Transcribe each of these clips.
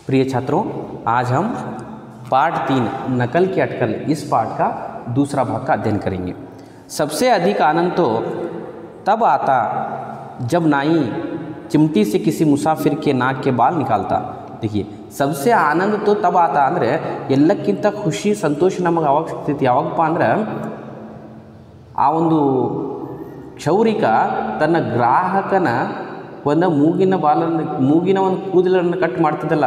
प्रिय छात्रों आज हम पार्ट तीन नकल की अटकल इस पार्ट का दूसरा भाग का अध्ययन करेंगे सबसे अधिक आनंद तो तब आता जब नाई चिमटी से किसी मुसाफिर के नाक के बाल निकालता देखिए सबसे ಆನಂದ तो ತಬ್ ಆತ ಅಂದರೆ ಎಲ್ಲಕ್ಕಿಂತ ಖುಷಿ ಸಂತೋಷ ನಮಗೆ ಅವಾಗ ಸಿಗ್ತೈತಿ ಯಾವಾಗಪ್ಪ ಅಂದ್ರೆ ಆ ಒಂದು ಕ್ಷೌರಿಕ ತನ್ನ ಗ್ರಾಹಕನ ಒಂದು ಮೂಗಿನ ಬಾಲನ್ನು ಮೂಗಿನ ಒಂದು ಕೂದಲನ್ನು ಕಟ್ ಮಾಡ್ತಿದ್ದಲ್ಲ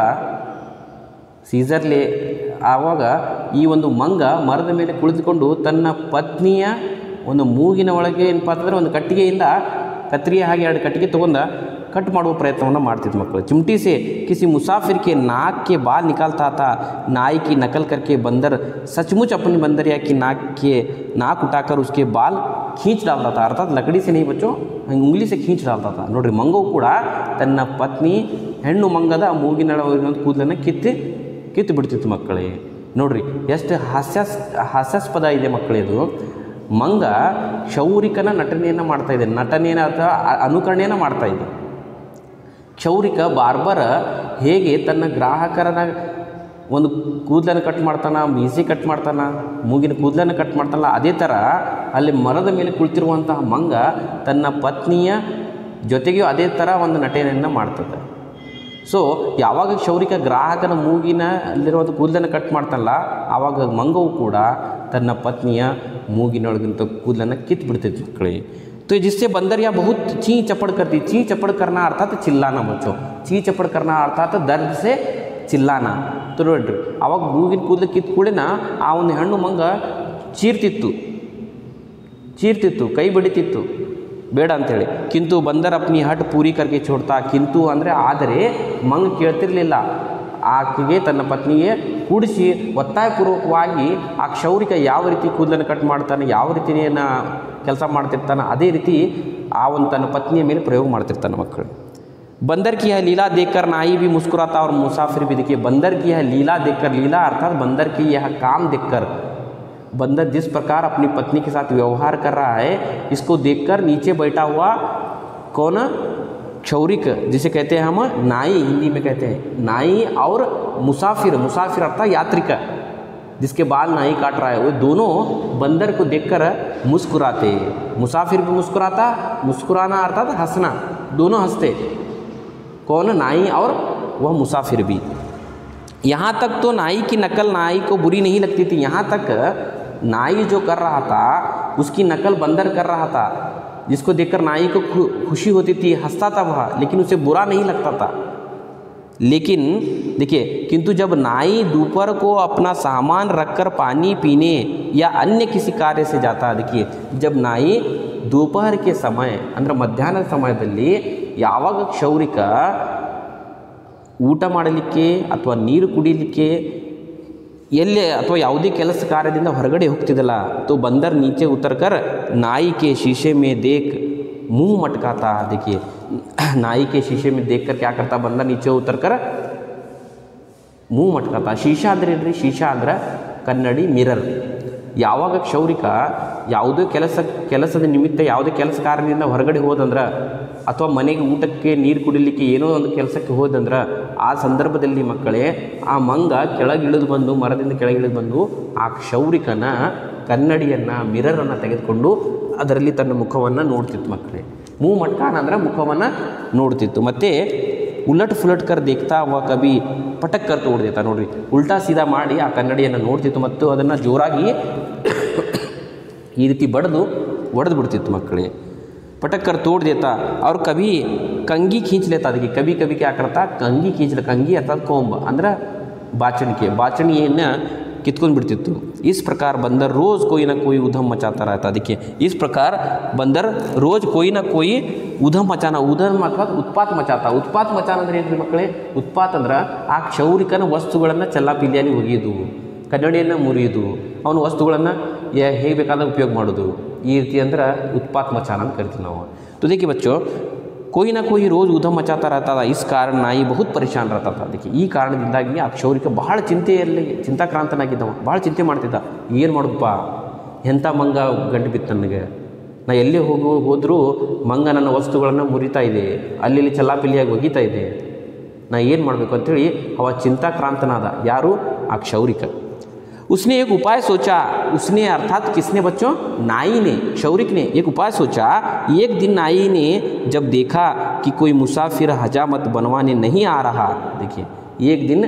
ಸೀಸರ್ಲೆ ಆವಾಗ ಈ ಒಂದು ಮಂಗ ಮರದ ಮೇಲೆ ಕುಳಿತುಕೊಂಡು ತನ್ನ ಪತ್ನಿಯ ಒಂದು ಮೂಗಿನ ಒಳಗೆ ಏನಪ್ಪ ಅಂತಂದ್ರೆ ಒಂದು ಕಟ್ಟಿಗೆಯಿಂದ ಕತ್ರಿಯ ಹಾಗೆ ಎರಡು ಕಟ್ಟಿಗೆ ತೊಗೊಂಡ ಕಟ್ ಮಾಡುವ ಪ್ರಯತ್ನವನ್ನು ಮಾಡ್ತಿದ್ದು ಮಕ್ಕಳು चिमटी से किसी मुसाफिर के नाक के बाल निकालता था नाई की नकल करके बंदर सचमुच अपनी बंदरिया की नाक के नाक उठाकर उसके बाल खींच डालता था अर्थात लकड़ी से नहीं बच्चों उंगली से खींच डालता था ನೋಡ್ರಿ ಮಂಗವು ಕೂಡ ತನ್ನ ಪತ್ನಿ ಹೆಣ್ಣು ಮಂಗದ ಮೂಗಿನ ಒಳಗಿನ ಕೂದಲನ್ನು ಕಿತ್ತು ಕಿತ್ತು ಬಿಡ್ತಿತ್ತು ಮಕ್ಕಳೇ ನೋಡ್ರಿ ಎಷ್ಟು ಹಾಸ್ಯಾಸ್ ಹಾಸ್ಯಾಸ್ಪದ ಇದೆ ಮಕ್ಕಳೇ ಇದು ಮಂಗ ಕ್ಷೌರಿಕನ ನಟನೆಯನ್ನು ಮಾಡ್ತಾ ಇದೆ ನಟನೆಯನ್ನು ಅಥವಾ ಅ- ಅನುಕರಣೆಯನ್ನು ಮಾಡ್ತಾ ಇದೆ ಕ್ಷೌರಿಕ ಬಾರ್ಬರ ಹೇಗೆ ತನ್ನ ಗ್ರಾಹಕರನ ಒಂದು ಕೂದಲನ್ನು ಕಟ್ ಮಾಡ್ತಾನ ಮೀಸೆ ಕಟ್ ಮಾಡ್ತಾನ ಮೂಗಿನ ಕೂದಲನ್ನು ಕಟ್ ಮಾಡ್ತಾನಲ್ಲ ಅದೇ ಥರ ಅಲ್ಲಿ ಮರದ ಮೇಲೆ ಕುಳಿತಿರುವಂತಹ ಮಂಗ ತನ್ನ ಪತ್ನಿಯ ಜೊತೆಗೂ ಅದೇ ಥರ ಒಂದು ನಟನೆಯನ್ನು ಮಾಡ್ತದೆ ಸೊ ಯಾವಾಗ ಕ್ಷೌರಿಕ ಗ್ರಾಹಕನ ಮೂಗಿನ ಅಲ್ಲಿರುವಂಥ ಕೂದಲನ್ನು ಕಟ್ ಮಾಡ್ತಾನಲ್ಲ ಆವಾಗ ಮಂಗವು ಕೂಡ ತನ್ನ ಪತ್ನಿಯ ಮೂಗಿನೊಳಗಿಂತ ಕೂದಲನ್ನು ಕಿತ್ತು ಬಿಡ್ತೈತೆ ಮಕ್ಕಳಿಗೆ तो जिससे बंदरिया बहुत ची चपड़ करती ची चपड़ करना अर्थात चिल्लाना बच्चों ची चपड़ करना अर्थात दर्द से ಚಿಲ್ಲಾನ तो ನೋಡ್ರಿ ಅವಾಗ ಮೂಗಿನ ಕೂದಲು ಕಿತ್ತು ಕೂಡಲಿನ ಆ ಒಂದು ಹೆಣ್ಣು ಮಂಗ ಚೀರ್ತಿತ್ತು ಚೀರ್ತಿತ್ತು ಕೈ ಬಡಿತಿತ್ತು ಬೇಡ ಅಂಥೇಳಿ ಕಿಂತು ಬಂದರ್ ಅಪ್ನಿ ಹಟ್ ಪೂರಿ ಕರ್ಕೆ छोड़ता ಕಿಂತು ಅಂದರೆ ಆದರೆ ಮಂಗ ಕೇಳ್ತಿರ್ಲಿಲ್ಲ ಆಕೆಗೆ ತನ್ನ ಪತ್ನಿಗೆ ಕೂಡಿಸಿ ಒತ್ತಾಯಪೂರ್ವಕವಾಗಿ ಆ ಕ್ಷೌರಿಕ ಯಾವ ರೀತಿ ಕೂದಲನ್ನು ಕಟ್ ಮಾಡ್ತಾನೆ ಯಾವ ರೀತಿಯನ್ನ ಕೆಲಸ ಮಾಡ್ತಿರ್ತಾನೆ ಅದೇ ರೀತಿ ಆ ಒಂದು ತನ್ನ ಪತ್ನಿಯ ಮೇಲೆ ಪ್ರಯೋಗ ಮಾಡ್ತಿರ್ತಾನೆ ಮಕ್ಕಳು बंदर की यह लीला देखकर नाई भी मुस्कुराता और मुसाफिर भी देखिए बंदर की यह लीला देखकर लीला अर्थात बंदर की यह काम देखकर बंदर जिस प्रकार अपनी पत्नी के साथ व्यवहार कर रहा है इसको देखकर नीचे बैठा हुआ कौन क्षौरिक जिसे कहते हैं हम नाई हिंदी में कहते हैं नाई और मुसाफिर मुसाफिर अर्थात यात्रिक जिसके बाल नाई काट रहा है वो दोनों बंदर को देखकर मुस्कुराते मुसाफिर भी मुस्कुराता मुस्कुराना अर्थात हंसना दोनों हंसते कौन नाई और वह मुसाफिर भी यहाँ तक तो नाई की नकल नाई को बुरी नहीं लगती थी यहाँ तक नाई जो कर रहा था उसकी नकल बंदर कर रहा था जिसको देखकर नाई को खु- खुशी होती थी हंसता था वह लेकिन उसे बुरा नहीं लगता था लेकिन देखिए किंतु जब नाई दोपहर को अपना सामान रखकर पानी पीने या अन्य किसी कार्य से जाता देखिए जब नाई दोपहर के समय ಅಂದರೆ ಮಧ್ಯಾಹ್ನದ ಸಮಯದಲ್ಲಿ ಯಾವಾಗ ಕ್ಷೌರಿಕ ಊಟ ಮಾಡಲಿಕ್ಕೆ ಅಥವಾ ನೀರು ಕುಡಿಲಿಕ್ಕೆ ಎಲ್ಲೇ ಅಥವಾ ಯಾವುದೇ ಕೆಲಸ ಕಾರ್ಯದಿಂದ ಹೊರಗಡೆ ಹೋಗ್ತಿದ್ದಲ್ಲ तो बंदर नीचे उतर कर नाई के शीशे में देख मुंह मटकाता देखिए नाई के शीशे में देख कर क्या करता बंदर नीचे उतर कर ಮೂವ್ ಮಟ್ಕತ್ತ ಶೀಶಾ ಅಂದ್ರೆ ಏನ್ರಿ ಶೀಶಾ ಅಂದ್ರೆ ಕನ್ನಡಿ ಮಿರರ್ ಯಾವಾಗ ಕ್ಷೌರಿಕ ಯಾವುದೇ ಕೆಲಸ ಕೆಲಸದ ನಿಮಿತ್ತ ಯಾವುದೇ ಕೆಲಸ ಕಾರ್ಯದಿಂದ ಹೊರಗಡೆ ಹೋದಂದ್ರೆ ಅಥವಾ ಮನೆಗೆ ಊಟಕ್ಕೆ ನೀರು ಕುಡಿಲಿಕ್ಕೆ ಏನೋ ಒಂದು ಕೆಲಸಕ್ಕೆ ಹೋದಂದ್ರೆ ಆ ಸಂದರ್ಭದಲ್ಲಿ ಮಕ್ಕಳೇ ಆ ಮಂಗ ಕೆಳಗಿಳಿದು ಬಂದು ಮರದಿಂದ ಕೆಳಗಿಳಿದು ಬಂದು ಆ ಕ್ಷೌರಿಕನ ಕನ್ನಡಿಯನ್ನು ಮಿರರನ್ನು ತೆಗೆದುಕೊಂಡು ಅದರಲ್ಲಿ ತನ್ನ ಮುಖವನ್ನು ನೋಡ್ತಿತ್ತು ಮಕ್ಕಳೇ ಮೂವ್ ಮಟ್ಕಾನ ಅಂದ್ರೆ ಮುಖವನ್ನು ನೋಡ್ತಿತ್ತು ಮತ್ತು ಉಲಟ್ ಫುಲಟ್ ಕರ್ ದೇಖ್ತಾ ವ ಕಬಿ ಪಟಕ್ ಕರ್ ತೋಡ್ ದೇತಾ ನೋಡ್ರಿ ಉಲ್ಟಾ ಸೀದಾ ಮಾಡಿ ಆ ಕನ್ನಡಿಯನ್ನು ನೋಡ್ತಿತ್ತು ಮತ್ತು ಅದನ್ನು ಜೋರಾಗಿ ಈ ರೀತಿ ಬಡಿದು ಒಡೆದು ಬಿಡ್ತಿತ್ತು ಮಕ್ಕಳಿಗೆ पटक कर तोड़ देता और कभी कंगी खींच लेता देखिए कभी कभी क्या करता कंगी खींच ले कंगी अर्थात कोंब ಅಂದ್ರೆ ಬಾಚಣಿಕೆ ಬಾಚಣಿಯನ್ನು ಕಿತ್ಕೊಂಡು ಬಿಡ್ತಿತ್ತು इस प्रकार बंदर रोज़ कोई ना कोई उधम मचाता रहता देखिए इस प्रकार बंदर रोज़ कोई ना कोई ಉಧಮ್ ಮಚಾನ ಉಧಮ್ ಅಥವಾ ಉತ್ಪಾತ್ ಮಚಾತ ಉತ್ಪಾತ್ ಮಚಾನ ಅಂದ್ರೆ ಏನ್ರಿ ಮಕ್ಕಳೇ ಉತ್ಪಾತ್ ಅಂದ್ರೆ ಆ ಕ್ಷೌರಿಕನ ವಸ್ತುಗಳನ್ನು ಚೆಲ್ಲಾಪಿಲ್ಲಿಯಲ್ಲಿ ಒಗೆಯೋದು ಕನ್ನಡಿಯನ್ನು ಮುರಿಯೋದು ಅವನ ವಸ್ತುಗಳನ್ನು ಹೇಗೆ ಬೇಕಾದಾಗ ಉಪಯೋಗ ಮಾಡೋದು ಈ ರೀತಿ ಅಂದ್ರೆ ಉತ್ಪಾತ್ ಮಚಾನ ಅಂತ ಕರಿತೀವಿ ನಾವು तो देखिए बच्चों कोई ना कोई रोज़ उधम मचाता रहता था इस कारण ನಾಯಿ ಬಹುತ್ ಪರೇಶಾನ್ रहता था देखिए ಈ ಕಾರಣದಿಂದಾಗಿ ಆ ಕ್ಷೌರಿಕ ಬಹಳ ಚಿಂತೆಯಲ್ಲಿ ಚಿಂತಾಕ್ರಾಂತನಾಗಿದ್ದವ ಭಾಳ ಚಿಂತೆ ಮಾಡ್ತಿದ್ದ ಏನು ಮಾಡೋದಪ್ಪ ಎಂಥ ಮಂಗ ಗಂಟು ಬಿತ್ತು ನನಗೆ ನಾ ಎಲ್ಲೇ ಹೋಗು ಹೋದರೂ ಮಂಗ ನನ್ನ ವಸ್ತುಗಳನ್ನು ಮುರಿತಾ ಇದೆ ಅಲ್ಲಿ ಇಲ್ಲಿ ಚಲ್ಲಾಪಿಲ್ಲಿಯಾಗಿ ಒಗಿತಾ ಇದೆ ನಾ ಏನು ಮಾಡಬೇಕು ಅಂತೇಳಿ ಅವ ಚಿಂತಾಕ್ರಾಂತನಾದ ಯಾರು ಆ ಕ್ಷೌರಿಕ उसने एक उपाय सोचा उसने अर्थात किसने बच्चों नाई ने क्षौरिक ने एक उपाय सोचा एक दिन नाई ने जब देखा कि कोई मुसाफिर हजामत बनवाने नहीं आ रहा देखिए एक दिन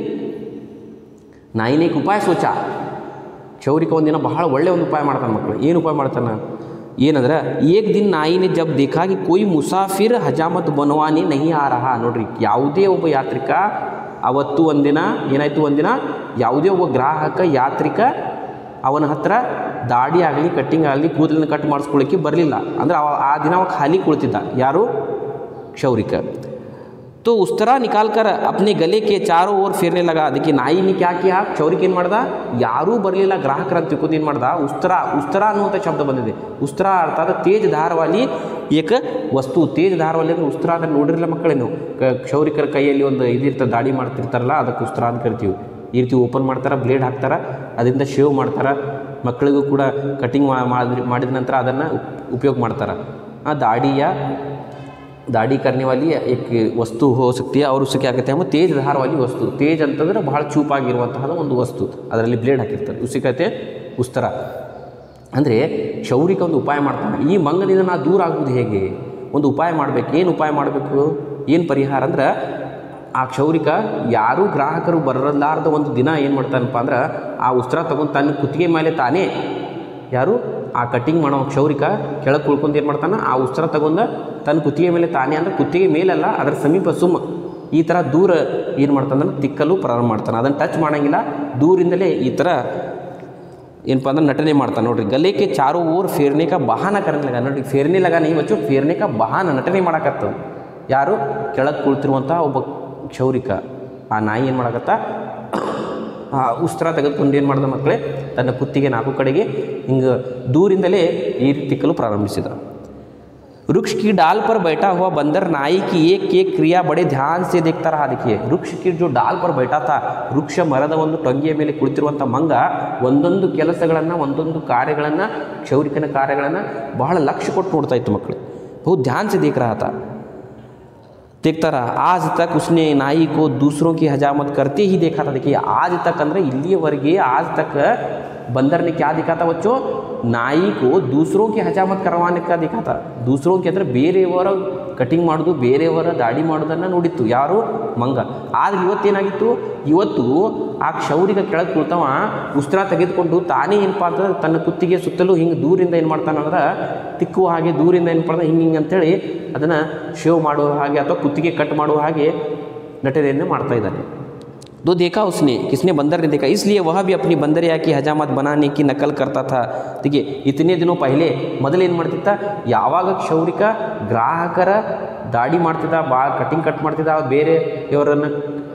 ನಾಯಿ ने एक उपाय सोचा ಕ್ಷೌರಿಕ ಒಂದಿನ ಬಹಳ ಒಳ್ಳೆಯ ಒಂದು ಉಪಾಯ ಮಾಡ್ತಾನೆ ಮಕ್ಕಳು ಏನು ಉಪಾಯ ಮಾಡ್ತಾನೆ ಏನಂದ್ರೆ ಏಕ್ ದಿನ ನಾಯಿನೇ ಜಬ್ ದೇಖಾಗಿ ಕೊಯ್ ಮುಸಾಫಿರ್ ಹಜಾಮತ್ ಬನವಾನಿ ನಹಿ ಆ ರಹಾ ನೋಡ್ರಿ ಯಾವುದೇ ಒಬ್ಬ ಯಾತ್ರಿಕ ಅವತ್ತು ಒಂದಿನ ಏನಾಯಿತು ಒಂದಿನ ಯಾವುದೇ ಒಬ್ಬ ಗ್ರಾಹಕ ಯಾತ್ರಿಕ ಅವನ ಹತ್ರ ದಾಡಿ ಆಗಲಿ ಕಟ್ಟಿಂಗ್ ಆಗಲಿ ಕೂದಲನ್ನು ಕಟ್ ಮಾಡಿಸ್ಕೊಳ್ಳಿಕ್ಕೆ ಬರಲಿಲ್ಲ ಅಂದ್ರೆ ಅವ ಆ ದಿನ ಅವ ಖಾಲಿ ಕುಳಿತಿದ್ದ ಯಾರು ಕ್ಷೌರಿಕ तो उस तरह निकाल कर अपने गले के चारों ओर फेरने लगा देखिए ನಾಯಿ ನೀ ಕ್ಯಾ ಕಿಯಾ ಕ್ಷೌರಿಕ ಏನು ಮಾಡ್ದ ಯಾರೂ ಬರಲಿಲ್ಲ ಗ್ರಾಹಕರ ಅಂತ ತಿಳ್ಕೊಂಡು ಏನು ಮಾಡ್ದ ಉಸ್ತರ ಉಸ್ತರ ಅನ್ನುವಂಥ ಶಬ್ದ ಬಂದಿದೆ ಉಸ್ತರ ಅರ್ಥಾತ್ ತೇಜ್ ಧಾರವಾಲಿ ಏಕ ವಸ್ತು ತೇಜ್ ಧಾರವಾಲಿ ಅಂದ್ರೆ ಉಸ್ತರ ಅಂದ್ರೆ ನೋಡಿರಲ್ಲ ಮಕ್ಕಳೇನು ಕ ಕ್ಷೌರಿಕರ ಕೈಯಲ್ಲಿ ಒಂದು ಇದಿರ್ತದೆ ದಾಡಿ ಮಾಡ್ತಿರ್ತಾರಲ್ಲ ಅದಕ್ಕೆ ಉಸ್ತರ ಅಂತ ಕರಿತೀವಿ ಈ ರೀತಿ ಓಪನ್ ಮಾಡ್ತಾರೆ ಬ್ಲೇಡ್ ಹಾಕ್ತಾರೆ ಅದರಿಂದ ಶೇವ್ ಮಾಡ್ತಾರೆ ಮಕ್ಕಳಿಗೂ ಕೂಡ ಕಟಿಂಗ್ ಮಾಡಿದ ನಂತರ ಅದನ್ನು ಉಪಯೋಗ ಮಾಡ್ತಾರೆ ಆ ದಾಡಿಯ दाढ़ी करने वाली एक ವಸ್ತು हो सकती है और उससे क्या कहते हैं हम तेज धार वाली ವಸ್ತು ತೇಜ್ ಅಂತಂದ್ರೆ ಬಹಳ ಚೂಪಾಗಿರುವಂತಹದ ಒಂದು ವಸ್ತು ಅದರಲ್ಲಿ ಬ್ಲೇಡ್ ಹಾಕಿರ್ತಾರೆ ಉಸಿ ಕತೆ ಉಸ್ತರ ಅಂದರೆ ಕ್ಷೌರಿಕ ಒಂದು ಉಪಾಯ ಮಾಡ್ತಾನೆ ಈ ಮಂಗನಿಂದ ನಾ ದೂರ ಆಗುವುದು ಹೇಗೆ ಒಂದು ಉಪಾಯ ಮಾಡಬೇಕು ಏನು ಉಪಾಯ ಮಾಡಬೇಕು ಏನು ಪರಿಹಾರ ಅಂದ್ರೆ ಆ ಕ್ಷೌರಿಕ ಯಾರೂ ಗ್ರಾಹಕರು ಬರಲಾರ್ದ ಒಂದು ದಿನ ಏನು ಮಾಡ್ತಾನಪ್ಪ ಅಂದ್ರೆ ಆ ಉಸ್ತ್ರ ತಗೊಂಡು ತನ್ನ ಕುತ್ತಿಗೆ ಮೇಲೆ ತಾನೇ ಯಾರು ಆ ಕಟ್ಟಿಂಗ್ ಮಾಡೋ ಕ್ಷೌರಿಕ ಕೆಳಗೆ ಕುಳ್ಕೊಂಡು ಏನು ಮಾಡ್ತಾನೆ ಆ ಉಸ್ತ್ರ ತಗೊಂಡು ತನ್ನ ಕುತ್ತಿಗೆ ಮೇಲೆ ತಾನೇ ಅಂದ್ರೆ ಕುತ್ತಿಗೆ ಮೇಲಲ್ಲ ಅದರ ಸಮೀಪ ಸುಮ್ಮ ಈ ಥರ ದೂರ ಏನು ಮಾಡ್ತಾನೆ ತಿಕ್ಕಲು ಪ್ರಾರಂಭ ಮಾಡ್ತಾನೆ ಅದನ್ನು ಟಚ್ ಮಾಡೋಂಗಿಲ್ಲ ದೂರಿಂದಲೇ ಈ ಥರ ಏನಪ್ಪ ಅಂದ್ರೆ ನಟನೆ ಮಾಡ್ತಾನೆ ನೋಡ್ರಿ ಗಲೆ के चारों ओर फेरने का बहाना करने लगा ನೋಡ್ರಿ फेरने लगा नहीं बच्चों फेरने का बहाना ನಟನೆ ಮಾಡಕತ್ತವ ಯಾರು ಕೆಳಗೆ ಕುಳಿತಿರುವಂಥ ಒಬ್ಬ ಕ್ಷೌರಿಕ ಆ ನಾಯಿ ಏನು ಮಾಡಕತ್ತ ಆ ಉಸ್ತ್ರ ತೆಗೆದುಕೊಂಡು ಏನು ಮಾಡಿದ ಮಕ್ಕಳೇ ತನ್ನ ಕುತ್ತಿಗೆ ನಾಲ್ಕು ಕಡೆಗೆ ಹಿಂಗೆ ದೂರಿಂದಲೇ ಈ ರೀತಿ ತಿಕ್ಕಲು ಪ್ರಾರಂಭಿಸಿದ वृक्ष की डाल पर बैठा हुआ बंदर नाई की एक एक क्रिया बड़े ध्यान से देखता रहा देखिए वृक्ष की जो डाल पर बैठा था ವೃಕ್ಷ ಮರದ ಒಂದು ಟೊಂಗಿಯ ಮೇಲೆ ಕುಳಿತಿರುವಂಥ ಮಂಗ ಒಂದೊಂದು ಕೆಲಸಗಳನ್ನು ಒಂದೊಂದು ಕಾರ್ಯಗಳನ್ನು ಕ್ಷೌರಿಕನ ಕಾರ್ಯಗಳನ್ನು ಬಹಳ ಲಕ್ಷ್ಯ ಕೊಟ್ಟು ನೋಡ್ತಾ ಇತ್ತು ಮಕ್ಕಳು ಬಹು ध्यान से देख रहा था देखता रहा आज तक उसने नाई को दूसरों की हजामत करते ही देखा था देखिए आज तक ಅಂದರೆ ಇಲ್ಲಿಯವರೆಗೆ आज तक बंदर ने क्या देखा था बच्चों ನಾಯಿ को दूसरों की हजामत करवाने का देखा था दूसरों के ಅಂದರೆ ಬೇರೆಯವರ ಕಟಿಂಗ್ ಮಾಡೋದು ಬೇರೆಯವರ ದಾಡಿ ಮಾಡೋದನ್ನು ನೋಡಿತ್ತು ಯಾರು ಮಂಗ ಆದರೆ ಇವತ್ತೇನಾಗಿತ್ತು ಇವತ್ತು ಆ ಕ್ಷೌರಿಕ ಕೆಳಗೆ ಕುಳ್ತವ ಉಸ್ತ್ರ ತೆಗೆದುಕೊಂಡು ತಾನೇ ಏನಪ್ಪ ಅಂತಂದ್ರೆ ತನ್ನ ಕುತ್ತಿಗೆ ಸುತ್ತಲೂ ಹಿಂಗೆ ದೂರಿಂದ ಏನು ಮಾಡ್ತಾನಂದ್ರೆ ತಿಕ್ಕುವ ಹಾಗೆ ದೂರಿಂದ ಏನು ಮಾಡ್ತಾನೆ ಹಿಂಗೆ ಹಿಂಗೆ ಅಂತೇಳಿ ಅದನ್ನು ಶೇವ್ ಮಾಡುವ ಹಾಗೆ ಅಥವಾ ಕುತ್ತಿಗೆ ಕಟ್ ಮಾಡುವ ಹಾಗೆ ನಟನೆಯನ್ನು ಮಾಡ್ತಾ ಇದ್ದಾನೆ तो देखा उसने किसने बंदर ने देखा इसलिए वह भी अपनी बंदरिया की हजामत बनाने की नकल करता था देखिए इतने दिनों पहले ಮೊದಲೇನು ಮಾಡ್ತಿದ್ದ ಯಾವಾಗ ಕ್ಷೌರಿಕ ಗ್ರಾಹಕರ ದಾಡಿ ಮಾಡ್ತಿದ್ದ ಬಾ ಕಟಿಂಗ್ ಕಟ್ ಮಾಡ್ತಿದ್ದ ಬೇರೆ ಇವರನ್ನು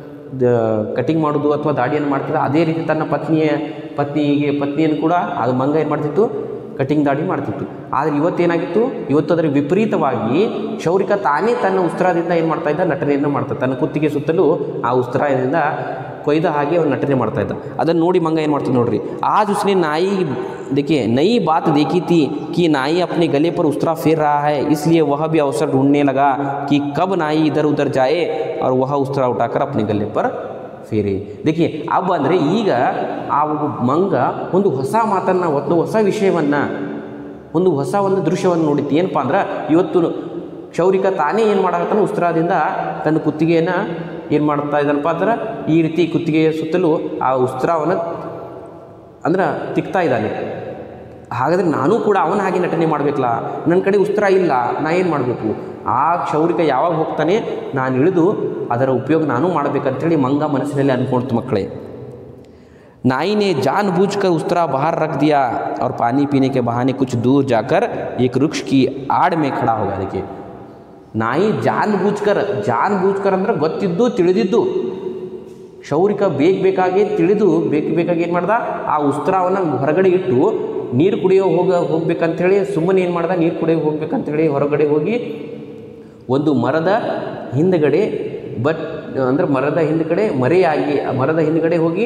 ಕಟಿಂಗ್ ಮಾಡೋದು ಅಥವಾ ದಾಡಿಯನ್ನು ಮಾಡ್ತಿದ್ದ ಅದೇ ರೀತಿ ತನ್ನ ಪತ್ನಿಯ ಪತ್ನಿಗೆ ಪತ್ನಿಯನ್ನು ಕೂಡ ಅದು ಮಂಗ ಏನು ಮಾಡ್ತಿತ್ತು ಕಟಿಂಗ್ ದಾಡಿ ಮಾಡ್ತಿತ್ತು ಆದರೆ ಇವತ್ತೇನಾಗಿತ್ತು ಇವತ್ತು ಅದರ ವಿಪರೀತವಾಗಿ ಕ್ಷೌರಿಕ ತಾನೇ ತನ್ನ ಉಸ್ತ್ರದಿಂದ ಏನು ಮಾಡ್ತಾ ಇದ್ದ ನಟನೆಯನ್ನು ಮಾಡ್ತಾ ತನ್ನ ಕುತ್ತಿಗೆ ಸುತ್ತಲೂ ಆ ಉಸ್ತ್ರದಿಂದ ಕೊಯ್ದ ಹಾಗೆ ಅವ್ನು ನಟನೆ ಮಾಡ್ತಾ ಇದ್ದ ಅದನ್ನು ನೋಡಿ ಮಂಗ ಏನು ಮಾಡ್ತಾನೆ ನೋಡ್ರಿ आज उसने नाई देखिए नई बात देखी थी कि नाई अपने गले पर उस्तरा फेर रहा है इसलिए वह भी अवसर ढूंढने लगा कि कब नाई इधर उधर जाए और वह उस्तरा उठाकर अपने गले पर ಫೇರಿ देखिए अब ಅಂದರೆ ಈಗ ಆ ಒಬ್ಬ ಮಂಗ ಒಂದು ಹೊಸ ಮಾತನ್ನು ಒಂದು ಹೊಸ ವಿಷಯವನ್ನು ಒಂದು ಹೊಸ ಒಂದು ದೃಶ್ಯವನ್ನು ನೋಡಿತ್ತು ಏನಪ್ಪ ಅಂದ್ರೆ ಇವತ್ತು ಕ್ಷೌರಿಕ ತಾನೇ ಏನು ಮಾಡಕತ್ತಾನ ಉಸ್ತ್ರಾದಿಂದ ತನ್ನ ಕುತ್ತಿಗೆಯನ್ನು ಏನು ಮಾಡ್ತಾ ಇದ್ದಾನಪ್ಪ ಅಂದ್ರೆ ಈ ರೀತಿ ಕುತ್ತಿಗೆಯ ಸುತ್ತಲೂ ಆ ಉಸ್ತ್ರವನ್ನು ಅಂದ್ರೆ ತಿಕ್ತಾ ಇದ್ದಾನೆ ಹಾಗಾದರೆ ನಾನು ಕೂಡ ಅವನ ಹಾಗೆ ನಟನೆ ಮಾಡಬೇಕಲ್ಲ ನನ್ನ ಕಡೆ ಉಸ್ತ್ರ ಇಲ್ಲ ನಾ ಏನು ಮಾಡಬೇಕು ಆ ಕ್ಷೌರಿಕ ಯಾವಾಗ ಹೋಗ್ತಾನೆ ನಾನು ಇಳಿದು ಅದರ ಉಪಯೋಗ ನಾನು ಮಾಡಬೇಕಂತೇಳಿ ಮಂಗ ಮನಸ್ಸಿನಲ್ಲಿ ಅಂದ್ಕೊಳ್ತು ಮಕ್ಕಳೇ नाई ने जानबूझकर उस्तरा बाहर रख दिया और पानी पीने के बहाने कुछ दूर जाकर एक वृक्ष की आड़ में खड़ा हो गया देखिए ನಾಯಿ ಜಾನ್ ಬೂಜ್ಕರ್ ಜಾನ್ ಬೂಜ್ಕರ್ ಅಂದ್ರೆ ಗೊತ್ತಿದ್ದು ತಿಳಿದಿದ್ದು ಕ್ಷೌರಿಕ ಬೇಗ ಬೇಕಾಗಿ ತಿಳಿದು ಬೇಕು ಬೇಕಾಗಿ ಏನು ಮಾಡ್ದ ಆ ಉಸ್ತ್ರವನ್ನು ಹೊರಗಡೆ ಇಟ್ಟು ನೀರು ಕುಡಿಯೋ ಹೋಗ ಹೋಗ್ಬೇಕಂತೇಳಿ ಸುಮ್ಮನೆ ಏನು ಮಾಡ್ದ ನೀರು ಕುಡಿಯೋ ಹೋಗ್ಬೇಕಂತೇಳಿ ಹೊರಗಡೆ ಹೋಗಿ ಒಂದು ಮರದ ಹಿಂದ್ಗಡೆ ಬಟ್ ಅಂದ್ರೆ ಮರದ ಹಿಂದ್ಗಡೆ ಮರೆಯಾಗಿ ಆ ಮರದ ಹಿಂದ್ಗಡೆ ಹೋಗಿ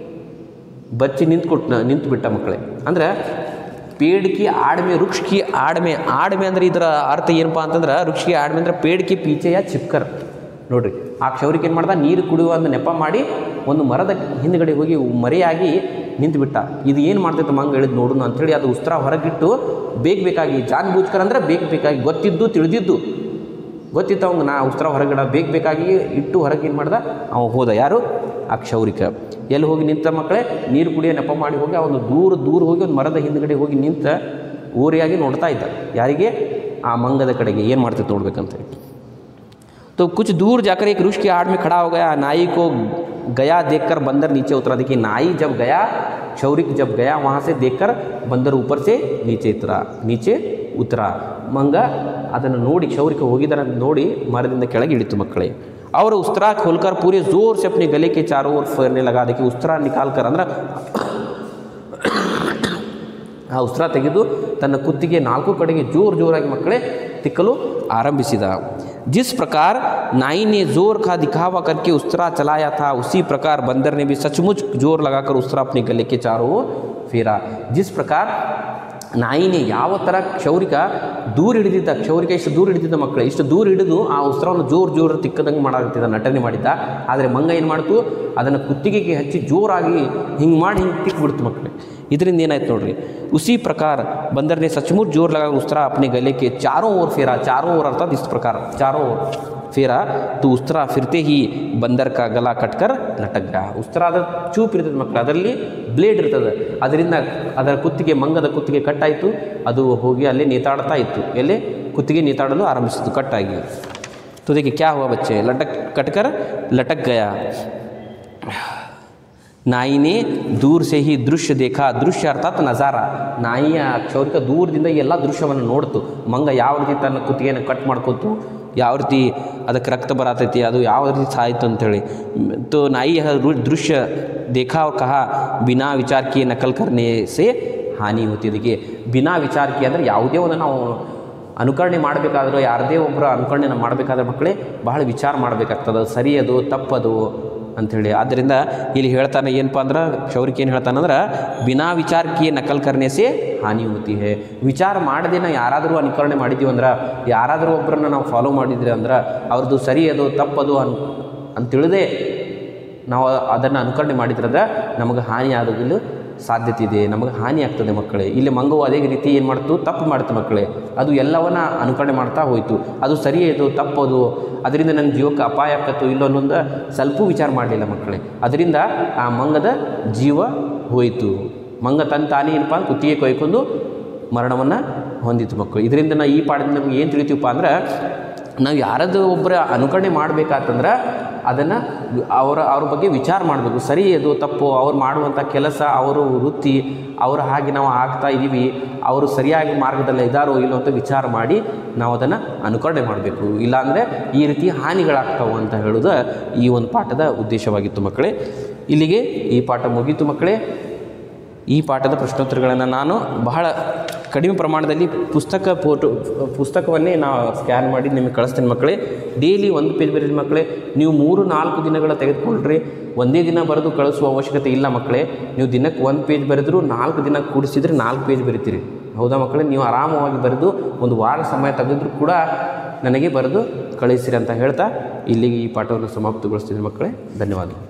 ಬಚ್ಚಿ ನಿಂತ್ಕೊಟ್ಟು ನಿಂತು ಬಿಟ್ಟ ಮಕ್ಕಳೇ ಅಂದ್ರೆ ಪೇಡ್ಕಿ ಆಡ್ಮೆ ವೃಕ್ಷಕಿ ಆಡ್ಮೆ ಆಡ್ಮೆ ಅಂದ್ರೆ ಇದರ ಅರ್ಥ ಏನಪ್ಪ ಅಂತಂದ್ರೆ ವೃಕ್ಷಕಿ ಆಡ್ಮೆ ಅಂದ್ರೆ ಪೇಡ್ಕಿ ಪೀಚೆಯ ಚಿಪ್ಕರ್ ನೋಡ್ರಿ ಆ ಕ್ಷೌರಿಕ ಏನು ಮಾಡ್ದ ನೀರು ಕುಡಿಯುವ ಒಂದು ನೆಪ ಮಾಡಿ ಒಂದು ಮರದ ಹಿಂದ್ಗಡೆ ಹೋಗಿ ಮರೆಯಾಗಿ ನಿಂತುಬಿಟ್ಟ ಇದು ಏನು ಮಾಡ್ತೈತೆ ಮಂಗ ಹೇಳಿದ್ ನೋಡೋಣ ಅಂಥೇಳಿ ಅದು ಉಸ್ತ್ರ ಹೊರಗಿಟ್ಟು ಬೇಕು ಬೇಕಾಗಿ ಜಾನ್ ಬೂಜ್ಕರ್ ಅಂದರೆ ಬೇಕು ಬೇಕಾಗಿ ಗೊತ್ತಿದ್ದು ತಿಳಿದಿದ್ದು ಗೊತ್ತಿತ್ತು ಅವ್ನು ನಾ ಉಸ್ತ್ರ ಹೊರಗಿಡ ಬೇಕು ಬೇಕಾಗಿ ಇಟ್ಟು ಹೊರಗೆ ಏನು ಮಾಡ್ದ ಅವ ಹೋದ ಯಾರು ಆ ಕ್ಷೌರಿಕ ಎಲ್ಲಿ ಹೋಗಿ ನಿಂತ ಮಕ್ಕಳೇ ನೀರು ಕುಡಿಯೋ ನೆಪ ಮಾಡಿ ಹೋಗಿ ಅವನು ದೂರ ದೂರ ಹೋಗಿ ಒಂದು ಮರದ ಹಿಂದ್ಗಡೆ ಹೋಗಿ ನಿಂತ ಓರಿಯಾಗಿ ನೋಡ್ತಾ ಇದ್ದ ಯಾರಿಗೆ ಆ ಮಂಗದ ಕಡೆಗೆ ಏನು ಮಾಡ್ತೈತೆ ನೋಡ್ಬೇಕಂತ तो कुछ दूर जाकर एक रुष की आड़ में खड़ा हो गया नाई को गया देखकर बंदर नीचे उतरा देखिए नाई जब गया क्षौरिक जब गया वहाँ से देखकर बंदर ऊपर से नीचे उतरा नीचे ಉತ್ತರ ಮಂಗ ಅದನ್ನು ನೋಡಿ ಕ್ಷೌರಿಕ ಹೋಗಿದ್ದಾನೆ ಅಂತ ನೋಡಿ ಮರದಿಂದ ಕೆಳಗೆ ಇಳಿತು ಮಕ್ಕಳೇ और उस्तरा खोलकर पूरे जोर से अपने गले के चारों ओर फेरने लगा देखिए उस्तरा निकाल कर ಅಂದ್ರೆ ಆ ಉಸ್ತ್ರ ತೆಗೆದು ತನ್ನ ಕುತ್ತಿಗೆ ನಾಲ್ಕು ಕಡೆಗೆ ಜೋರು ಜೋರಾಗಿ ಮಕ್ಕಳೇ ತಿಕ್ಕಲು ಆರಂಭಿಸಿದ जिस प्रकार नाई ने जोर का दिखावा करके उस्तरा चलाया था उसी प्रकार बंदर ने भी सचमुच जोर लगाकर उस्तरा अपने गले के चारों ओर फेरा जिस प्रकार ನಾಯಿನೇ ಯಾವ ಥರ ಕ್ಷೌರಿಕ ದೂರ ಹಿಡಿದಿದ್ದ ಕ್ಷೌರಿಕ ಇಷ್ಟು ದೂರ ಹಿಡಿದಿದ್ದ ಮಕ್ಕಳು ಇಷ್ಟು ದೂರ ಹಿಡಿದು ಆ ಉಸ್ತ್ರವನ್ನು ಜೋರು ಜೋರು ತಿಕ್ಕದಂಗೆ ಮಾಡಾಕತ್ತಿದ್ದ ನಟನೆ ಮಾಡಿದ್ದ ಆದರೆ ಮಂಗ ಏನು ಮಾಡ್ತು ಅದನ್ನು ಕುತ್ತಿಗೆಗೆ ಹಚ್ಚಿ ಜೋರಾಗಿ ಹಿಂಗೆ ಮಾಡಿ ಹಿಂಗೆ ತಿಕ್ಬಿಡ್ತು ಮಕ್ಕಳು ಇದರಿಂದ ಏನಾಯ್ತು ನೋಡ್ರಿ उसी प्रकार बंदर ने सचमुच जोर लगा उस्तरा अपने गले के चारों ओर फेरा चारों ओर अर्थात इस प्रकार चारों ओर फेरा तो उस्तरा फिरते ही बंदर का गला कटकर लटक गया ಉಸ್ತ್ರ ಅದ ಚೂಪ್ ಇರ್ತದೆ ಮಕ್ಕಳು ಅದರಲ್ಲಿ ಬ್ಲೇಡ್ ಇರ್ತದೆ ಅದರಿಂದ ಅದರ ಕುತ್ತಿಗೆ ಮಂಗದ ಕುತ್ತಿಗೆ ಕಟ್ಟಾಯಿತು ಅದು ಹೋಗಿ ಅಲ್ಲಿ ನೇತಾಡ್ತಾ ಇತ್ತು ಎಲ್ಲಿ ಕುತ್ತಿಗೆ ನೇತಾಡಲು ಆರಂಭಿಸಿತು ಕಟ್ಟಾಗಿ तो देखिए क्या हुआ बच्चे लटक कटकर लटक गया ನಾಯಿ ನೇ ದೂರ ಸೇ ಹಿ ದೃಶ್ಯ ದೇಖಾ ದೃಶ್ಯ ಅರ್ಥಾತ್ ನಜಾರ ನಾಯಿಯ ಕ್ಷೌರಿಕ ದೂರದಿಂದ ಈ ಎಲ್ಲ ದೃಶ್ಯವನ್ನು ನೋಡ್ತು ಮಂಗ ಯಾವ ರೀತಿ ತನ್ನ ಕುತ್ತಿಗೆಯನ್ನು ಕಟ್ ಮಾಡ್ಕೊತು ಯಾವ ರೀತಿ ಅದಕ್ಕೆ ರಕ್ತ ಬರತೈತಿ ಅದು ಯಾವ ರೀತಿ ಸಾಯ್ತು ಅಂಥೇಳಿ ತೋ ನಾಯಿ ಯಹ ರು- ದೃಶ್ಯ ದೇಖಾ और कहा बिना विचार किए नकल करने से ಹಾನಿ ಹೋಗ್ತಿದ್ದಕ್ಕೆ ಬಿನಾ ವಿಚಾರ ಕಿ ಅಂದರೆ ಯಾವುದೇ ಒಂದು ನಾವು ಅನುಕರಣೆ ಮಾಡಬೇಕಾದ್ರೂ ಯಾರದೇ ಒಬ್ಬರು ಅನುಕರಣೆ ನಾವು ಮಾಡಬೇಕಾದ್ರೆ ಮಕ್ಕಳೇ ಬಹಳ ವಿಚಾರ ಮಾಡಬೇಕಾಗ್ತದೆ ಅದು ಸರಿ ಅದು ತಪ್ಪದು ಅಂಥೇಳಿ ಆದ್ದರಿಂದ ಇಲ್ಲಿ ಹೇಳ್ತಾನೆ ಏನಪ್ಪ ಅಂದ್ರೆ ಕ್ಷೌರಿಕ ಏನು ಹೇಳ್ತಾನಂದ್ರೆ ಬಿನಾ ವಿಚಾರಕ್ಕೆ ನಕಲ್ ಕರ್ನೆಸೆ ಹಾನಿ ಹೋತಿ ಹೇ ವಿಚಾರ ಮಾಡದೆ ನಾವು ಯಾರಾದರೂ ಅನುಕರಣೆ ಮಾಡಿದ್ದೀವಿ ಅಂದ್ರೆ ಯಾರಾದರೂ ಒಬ್ಬರನ್ನ ನಾವು ಫಾಲೋ ಮಾಡಿದ್ರಿ ಅಂದ್ರೆ ಅವ್ರದ್ದು ಸರಿ ಅದು ತಪ್ಪದು ಅನ್ ಅಂತ ತಿಳಿದೇ ನಾವು ಅದನ್ನು ಅನುಕರಣೆ ಮಾಡಿದ್ರದ ನಮಗೆ ಹಾನಿ ಆಗೋದಿಲ್ಲ ಸಾಧ್ಯತೆ ಇದೆ ನಮಗೆ ಹಾನಿ ಆಗ್ತದೆ ಮಕ್ಕಳೇ ಇಲ್ಲಿ ಮಂಗವು ಅದೇ ರೀತಿ ಏನು ಮಾಡ್ತು ತಪ್ಪು ಮಾಡ್ತು ಮಕ್ಕಳೇ ಅದು ಎಲ್ಲವನ್ನ ಅನುಕರಣೆ ಮಾಡ್ತಾ ಹೋಯಿತು ಅದು ಸರಿ ಇದು ತಪ್ಪದು ಅದರಿಂದ ನನ್ನ ಜೀವಕ್ಕೆ ಅಪಾಯ ಆಕತ್ತು ಇಲ್ಲ ಅನ್ನೊಂದು ಸ್ವಲ್ಪ ವಿಚಾರ ಮಾಡಲಿಲ್ಲ ಮಕ್ಕಳೇ ಅದರಿಂದ ಆ ಮಂಗದ ಜೀವ ಹೋಯಿತು ಮಂಗ ತನ್ನ ತಾನೇ ಏನಪ್ಪ ಅಂದ್ರೆ ಕುತ್ತಿಗೆ ಕೊಯ್ಕೊಂಡು ಮರಣವನ್ನು ಹೊಂದಿತ್ತು ಮಕ್ಕಳು ಇದರಿಂದ ನಾವು ಈ ಪಾಠದಿಂದ ನಮ್ಗೆ ಏನು ತಿಳಿತೀವಪ್ಪ ಅಂದ್ರೆ ನಾವು ಯಾರದ್ದು ಒಬ್ಬರ ಅನುಕರಣೆ ಮಾಡಬೇಕಾತಂದ್ರೆ ಅದನ್ನು ಅವರ ಅವ್ರ ಬಗ್ಗೆ ವಿಚಾರ ಮಾಡಬೇಕು ಸರಿ ಅದು ತಪ್ಪು ಅವ್ರು ಮಾಡುವಂಥ ಕೆಲಸ ಅವರು ವೃತ್ತಿ ಅವ್ರ ಹಾಗೆ ನಾವು ಆಗ್ತಾ ಇದ್ದೀವಿ ಅವರು ಸರಿಯಾಗಿ ಮಾರ್ಗದಲ್ಲಿ ಇದ್ದಾರೋ ಇಲ್ಲೋ ಅಂತ ವಿಚಾರ ಮಾಡಿ ನಾವು ಅದನ್ನು ಅನುಕರಣೆ ಮಾಡಬೇಕು ಇಲ್ಲಾಂದರೆ ಈ ರೀತಿ ಹಾನಿಗಳಾಗ್ತಾವೆ ಅಂತ ಹೇಳೋದು ಈ ಒಂದು ಪಾಠದ ಉದ್ದೇಶವಾಗಿತ್ತು ಮಕ್ಕಳೇ ಇಲ್ಲಿಗೆ ಈ ಪಾಠ ಮುಗೀತು ಮಕ್ಕಳೇ ಈ ಪಾಠದ ಪ್ರಶ್ನೋತ್ತರಗಳನ್ನು ನಾನು ಬಹಳ ಕಡಿಮೆ ಪ್ರಮಾಣದಲ್ಲಿ ಪುಸ್ತಕ ಫೋಟೋ ಪುಸ್ತಕವನ್ನೇ ನಾ ಸ್ಕ್ಯಾನ್ ಮಾಡಿ ನಿಮಗೆ ಕಳಿಸ್ತೇನೆ ಮಕ್ಕಳೇ ಡೈಲಿ ಒಂದು ಪೇಜ್ ಬರೀರಿ ಮಕ್ಕಳೇ ನೀವು ಮೂರು ನಾಲ್ಕು ದಿನಗಳ ತೆಗೆದುಕೊಂಡ್ರೆ ಒಂದೇ ದಿನ ಬರೆದು ಕಳಿಸುವ ಅವಶ್ಯಕತೆ ಇಲ್ಲ ಮಕ್ಕಳೇ ನೀವು ದಿನಕ್ಕೆ ಒಂದು ಪೇಜ್ ಬರೆದರೂ ನಾಲ್ಕು ದಿನ ಕೂಡಿಸಿದ್ರೆ ನಾಲ್ಕು ಪೇಜ್ ಬರಿತೀರಿ ಹೌದಾ ಮಕ್ಕಳೇ ನೀವು ಆರಾಮವಾಗಿ ಬರೆದು ಒಂದು ವಾರ ಸಮಯ ತೆಗೆದ್ರೂ ಕೂಡ ನನಗೆ ಬರೆದು ಕಳಿಸಿರಿ ಅಂತ ಹೇಳ್ತಾ ಇಲ್ಲಿಗೆ ಈ ಪಾಠವನ್ನು ಸಮಾಪ್ತಗೊಳಿಸ್ತೀನಿ ಮಕ್ಕಳೇ ಧನ್ಯವಾದಗಳು